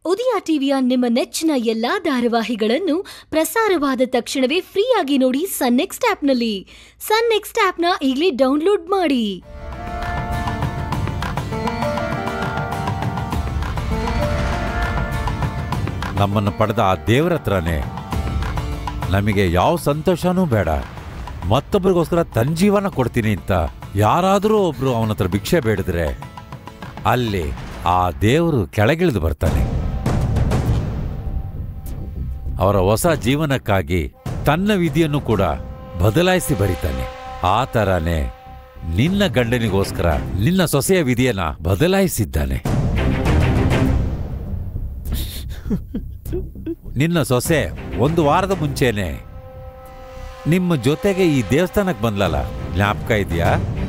ಉದಯ ಟಿವಿಯ ನಿಮ್ಮ ನೆಚ್ಚಿನ ಎಲ್ಲಾ ಧಾರಾವಾಹಿಗಳನ್ನು ಪ್ರಸಾರವಾದ ತಕ್ಷಣವೇ ಫ್ರೀಯಾಗಿ ನೋಡಿ ಸನ್ ನೆಕ್ಸ್ಟ್ ಆಪ್ನಲ್ಲಿ ಸನ್ ನೆಕ್ಸ್ಟ್ ಆಪ್ನ ಈಗಲೇ ಡೌನ್ಲೋಡ್ ಮಾಡಿ ನಮ್ಮನ್ನು ಪಡೆದ ಆ ದೇವರ ಹತ್ರನೇ ನಮಗೆ ಯಾವ ಸಂತೋಷನೂ ಬೇಡ ಮತ್ತೊಬ್ಬರಿಗೋಸ್ಕರ ತನ್ನ ಜೀವನ ಕೊಡ್ತೀನಿ ಅಂತ ಯಾರಾದರೂ ಒಬ್ರು ಅವನ ಹತ್ರ ಭಿಕ್ಷೆ ಬೇಡಿದ್ರೆ ಅಲ್ಲಿ ಆ ದೇವರು ಕೆಳಗಿಳಿದು ಬರ್ತಾನೆ ಅವರ ಹೊಸ ಜೀವನಕ್ಕಾಗಿ ತನ್ನ ವಿಧಿಯನ್ನು ಕೂಡ ಬದಲಾಯಿಸಿ ಬರಿತಾನೆ ಆ ಥರನೇ ನಿನ್ನ ಗಂಡನಿಗೋಸ್ಕರ ನಿನ್ನ ಸೊಸೆಯ ವಿಧಿಯನ್ನ ಬದಲಾಯಿಸಿದ್ದಾನೆ ನಿನ್ನ ಸೊಸೆ ಒಂದು ವಾರದ ಮುಂಚೆನೆ ನಿಮ್ಮ ಜೊತೆಗೆ ಈ ದೇವಸ್ಥಾನಕ್ಕೆ ಬಂದ್ಲಲ್ಲ ಜ್ಞಾಪಕ ಇದೆಯಾ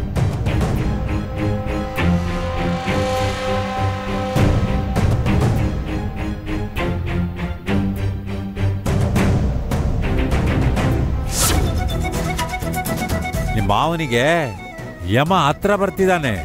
ನಿಮ್ಮ ಮಾವನಿಗೆ ಯಮ ಹತ್ರ ಬರ್ತಿದ್ದಾನೆ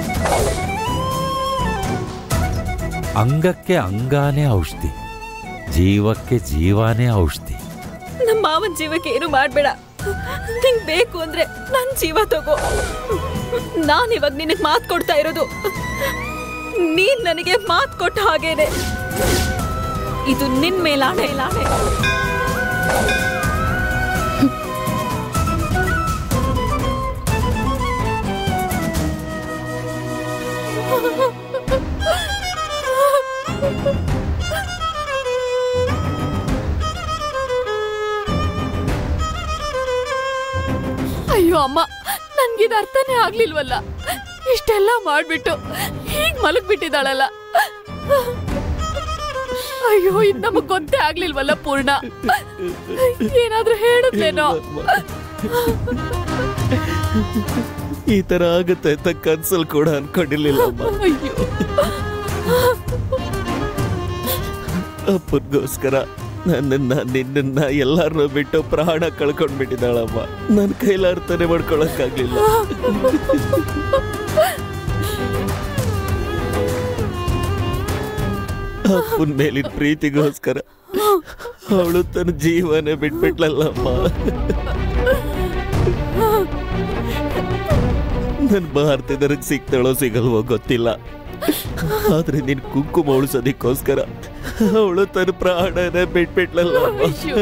ಅಂಗಕ್ಕೆ ಅಂಗಾನೇ ಔಷಧಿ ಜೀವಕ್ಕೆ ಜೀವಾನೇ ಔಷಧಿ ನಮ್ಮ ಮಾವನ್ ಜೀವಕ್ಕೆ ಏನು ಮಾಡ್ಬೇಡ ನಿಂಗ್ ಬೇಕು ಅಂದ್ರೆ ನನ್ ಜೀವ ತಗೋ ನಾನ್ ಇವಾಗ ನಿನಗ್ ಮಾತ್ ಕೊಡ್ತಾ ಇರೋದು ನೀನ್ ನನಗೆ ಮಾತ್ ಕೊಟ್ಟ ಹಾಗೇನೆ ಇದು ನಿನ್ ಮೇಲಾಣೆ ಲಾಣೆ ಅಯ್ಯೋ ಅಮ್ಮ ನನ್ಗಿದು ಅರ್ಥನೇ ಆಗ್ಲಿಲ್ವಲ್ಲ ಇಷ್ಟೆಲ್ಲ ಮಾಡ್ಬಿಟ್ಟು ಹೀಗ್ ಮಲಗ್ಬಿಟ್ಟಿದ್ದಾಳಲ್ಲ ಅಯ್ಯೋ ಇದ್ ನಮಗ್ ಗೊತ್ತೇ ಆಗ್ಲಿಲ್ವಲ್ಲ ಪೂರ್ಣ ಏನಾದ್ರೂ ಹೇಳಿದ್ಲೇನೋ ಈ ತರ ಆಗುತ್ತೆ ಅಂತ ಕನ್ಸಲ್ ಕೂಡ ಅನ್ಕೊಂಡಿರ್ಲಿಲ್ಲ ಅಮ್ಮ ಅಯ್ಯೋ ಅಪ್ಪನಿಗೋಸ್ಕರ ನನ್ನನ್ನ ನಿನ್ನನ್ನ ಎಲ್ಲಾರನ್ನೂ ಬಿಟ್ಟು ಪ್ರಾಣ ಕಳ್ಕೊಂಡ್ಬಿಟ್ಟಿದ್ದಾಳಮ್ಮ ನನ್ನ ಕೈಲ ಅರ್ಥನೆ ಮಾಡ್ಕೊಳಕ್ಕಾಗ್ಲಿಲ್ಲ ಅಪ್ಪನ ಮೇಲಿನ ಪ್ರೀತಿಗೋಸ್ಕರ ಅವಳು ತನ್ನ ಜೀವನ ಬಿಟ್ಬಿಟ್ಲಲ್ಲಮ್ಮ ನನ್ ಭಾರತದವ್ರಿಗೆ ಸಿಗ್ತಾಳೋ ಸಿಗಲ್ವೋ ಗೊತ್ತಿಲ್ಲ ಆದ್ರೆ ನಿನ್ ಕುಂಕುಮ ಉಳಿಸೋದಕ್ಕೋಸ್ಕರ ಅವಳು ತನ್ನ ಪ್ರಾಣನ ಬಿಟ್ಬಿಟ್ಲಲ್ಲ ಅಯ್ಯೋ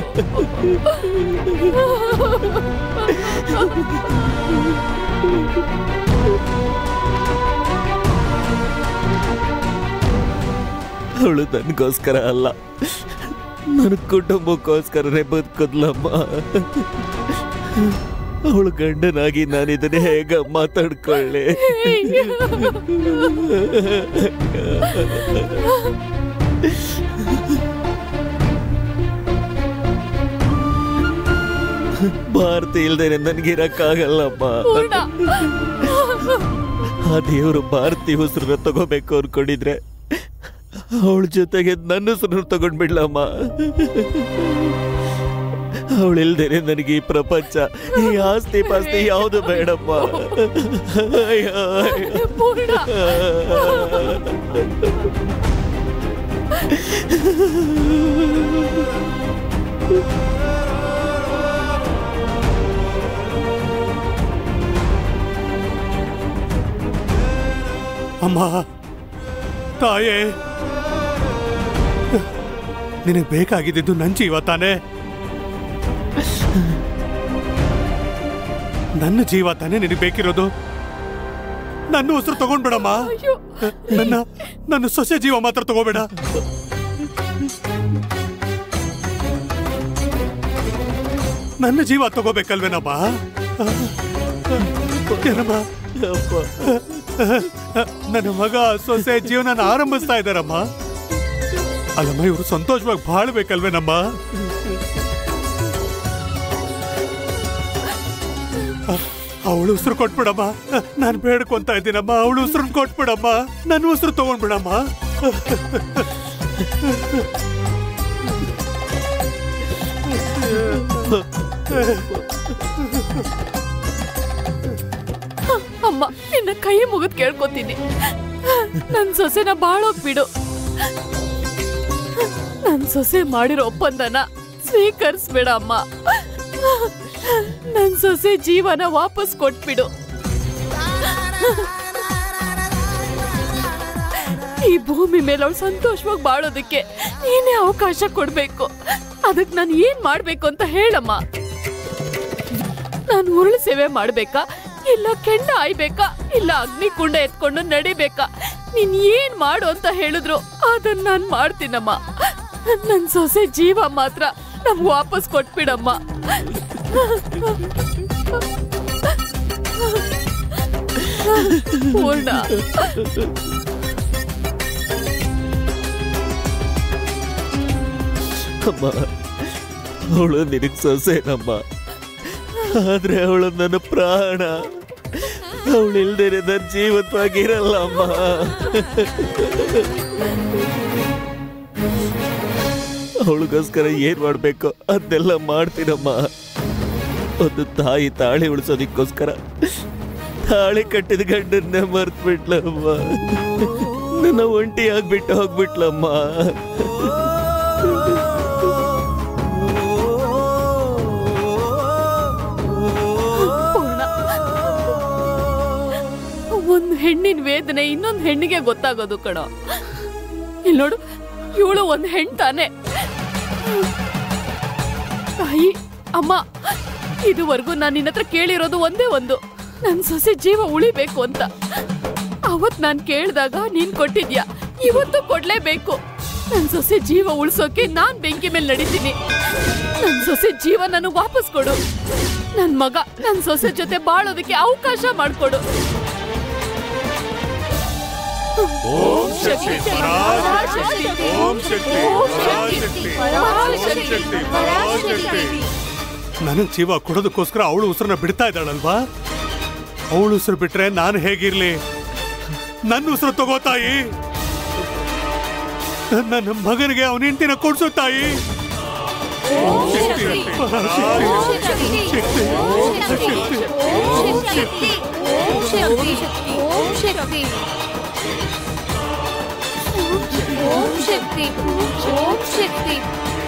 ಅವಳು ನನಗೋಸ್ಕರ ಅಲ್ಲ ನನ್ನ ಕುಟುಂಬಕ್ಕೋಸ್ಕರನೇ ಬದುಕದ್ಲಮ್ಮ ಅವಳು ಗಂಡನಾಗಿ ನಾನು ಇದನ್ನ ಹೇಗ ಮಾತಾಡ್ಕೊಳ್ಳಿ ಭಾರತ ಇಲ್ದೇನೆ ನನ್ಗಿರಕ್ಕಾಗಲ್ಲಮ್ಮ ಪೂರ್ಣ ಆ ದೇವರು ಭಾರತಿ ಉಸಿರನ್ನ ತಗೋಬೇಕು ಅನ್ಕೊಂಡಿದ್ರೆ ಅವಳ ಜೊತೆಗೆ ನನ್ನ ಉಸಿರನ್ನ ತಗೊಂಡ್ಬಿಡ್ಲಮ್ಮ ಅವಳಿಲ್ದೇನೆ ನನಗೆ ಈ ಪ್ರಪಂಚ ಈ ಆಸ್ತಿ ಪಾಸ್ತಿ ಯಾವುದು ಬೇಡಮ್ಮ ಅಯ್ಯೋ, ಅಯ್ಯೋ. ಪೂರ್ಣ ಅಮ್ಮ ತಾಯೇ ನಿನಗೆ ಬೇಕಾಗಿದ್ದು ನನ್ನ ಜೀವ ತಾನೇ ನನ್ನ ಜೀವ ತಾನೇ ನಿನಗೆ ಬೇಕಿರೋದು ನನ್ನ ಉಸಿರು ತಗೊಂಡ್ಬಿಡಮ್ಮ ಅಯ್ಯೋ ನನ್ನ ನನ್ನ ಸೊಸೆ ಜೀವ ಮಾತ್ರ ತಗೋಬೇಡ ನನ್ನ ಜೀವ ತಗೋಬೇಕಲ್ವೇನಮ್ಮ ಏನಮ್ಮ ಅಪ್ಪ, ನನ್ನ ಮಗ ಸೊಸೆ ಜೀವನ ಆರಂಭಿಸ್ತಾ ಇದ್ದಾರಮ್ಮ ಅಲ್ಲಮ್ಮ ಇವರು ಸಂತೋಷವಾಗಿ ಬಾಳ್ಬೇಕಲ್ವೇನಮ್ಮ ಅವಳು ಉಸಿರು ಕೊಟ್ಬಿಡಮ್ಮ ನಾನು ಬೇಡ್ಕೊಂತ ಇದ್ದೀನಮ್ಮ ಅವಳು ಉಸಿರು ಕೊಟ್ಬಿಡಮ್ಮ ನನ್ನ ಉಸಿರು ತಗೊಂಡ್ಬಿಡಮ್ಮ ಅಮ್ಮ ನಿನ್ನ ಕೈ ಮುಗಿದ್ ಕೇಳ್ಕೊತೀನಿ ನನ್ ಸೊಸೆನ ಬಾಳೋಗ್ ಬಿಡು ಸೊಸೆ ಮಾಡಿರೋ ಒಪ್ಪಂದನ ಸ್ವೀಕರಿಸ್ಬೇಡ ಅಮ್ಮ ನನ್ ಸೊಸೆ ಜೀವನ ವಾಪಸ್ ಕೊಟ್ಬಿಡು ಈ ಭೂಮಿ ಮೇಲೆ ಅವಳು ಸಂತೋಷವಾಗಿ ಬಾಳೋದಕ್ಕೆ ನೀನೇ ಅವಕಾಶ ಕೊಡ್ಬೇಕು ಅದಕ್ ನಾನು ಏನ್ ಮಾಡ್ಬೇಕು ಅಂತ ಹೇಳಮ್ಮ ನಾನು ಉರುಳು ಸೇವೆ ಮಾಡ್ಬೇಕಾ ಇಲ್ಲ ಕೆಂಡ ಆಯ್ಬೇಕಾ ಇಲ್ಲ ಅಗ್ನಿ ಕುಂಡ ಎತ್ಕೊಂಡು ನಡಿಬೇಕಾ ನೀನ್ ಏನ್ ಮಾಡು ಅಂತ ಹೇಳಿದ್ರು ಅದನ್ನ ನಾನ್ ಮಾಡ್ತೀನಮ್ಮ ನನ್ ಸೊಸೆ ಜೀವ ಮಾತ್ರ ನಮ್ಗ್ ವಾಪಸ್ ಕೊಟ್ಬಿಡಮ್ಮ ಪೂರ್ಣ ಅಮ್ಮ ಅವಳು ನಿನಗೆ ಸೊಸೆನಮ್ಮ ಆದ್ರೆ ಅವಳು ನನ್ನ ಪ್ರಾಣ ಅವಳು ಇಲ್ದೇನೆ ನನ್ನ ಜೀವಂತವಾಗಿರಲ್ಲ ಅಮ್ಮ ಅವಳಿಗೋಸ್ಕರ ಏನ್ ಮಾಡ್ಬೇಕು ಅದನ್ನೆಲ್ಲ ಮಾಡ್ತೀನಮ್ಮ ಒಂದು ತಾಯಿ ತಾಳಿ ಉಳಿಸೋದಕ್ಕೋಸ್ಕರ ತಾಳಿ ಕಟ್ಟಿದ ಗಂಡನ್ನ ಮರ್ತ್ಬಿಟ್ಲಮ್ಮ ನನ್ನ ಒಂಟಿ ಆಗ್ಬಿಟ್ಟು ಹೋಗ್ಬಿಟ್ಲಮ್ಮ ಪೂರ್ಣ ಒಂದ್ ಹೆಣ್ಣಿನ ವೇದನೆ ಇನ್ನೊಂದ್ ಹೆಣ್ಣಿಗೆ ಗೊತ್ತಾಗೋದು ಕಣ ಇಲ್ಲಿ ನೋಡು ಇವಳು ಒಂದ್ ಹೆಣ್ ತಾನೆ ತಾಯಿ ಅಮ್ಮ ಇದುವರೆಗೂ ನಾನು ನಿನ್ನ ಹತ್ರ ಕೇಳಿರೋದು ಒಂದೇ ಒಂದು ನನ್ ಸೊಸೆ ಜೀವ ಉಳಿಬೇಕು ಅಂತ ಅವತ್ ನಾನ್ ಕೇಳಿದಾಗ ನೀನ್ ಕೊಟ್ಟಿದ್ಯಾ ಇವತ್ತು ಕೊಡ್ಲೇಬೇಕು ನನ್ ಸೊಸೆ ಜೀವ ಉಳ್ಸೋಕೆ ನಾನ್ ಬೆಂಕಿ ಮೇಲೆ ನಡೀತೀನಿ ನನ್ ಸೊಸೆ ಜೀವ ನನಗ್ ವಾಪಸ್ ಕೊಡು ನನ್ ಮಗ ನನ್ ಸೊಸೆ ಜೊತೆ ಬಾಳೋದಕ್ಕೆ ಅವಕಾಶ ಮಾಡ್ಕೊಡು ಓಂ ಶಕ್ತಿ ಪರಾಶಕ್ತಿ ಓಂ ಶಕ್ತಿ ಪರಾಶಕ್ತಿ ಓಂ ಶಕ್ತಿ ಪರಾಶಕ್ತಿ ನನಗ್ ಜೀವ ಕೊಡೋದಕ್ಕೋಸ್ಕರ ಅವಳು ಉಸಿರನ್ನ ಬಿಡ್ತಾ ಇದ್ದಾಳಲ್ವಾ ಅವಳು ಉಸಿರು ಬಿಟ್ರೆ ನಾನು ಹೇಗಿರ್ಲಿ ನನ್ನ ಉಸಿರು ತಗೋ ತಾಯಿ ನನ್ನ ಮಗನಿಗೆ ಅವನ ಹೆಂಡತಿನ ಕೊಡ್ಸು ತಾಯಿ ಓಂ ಶಕ್ತಿ ಪರಾಶಕ್ತಿ ಶಕ್ತಿ ಶಕ್ತಿ ಓಂ ಶಕ್ತಿ ಓಂ ಶಕ್ತಿ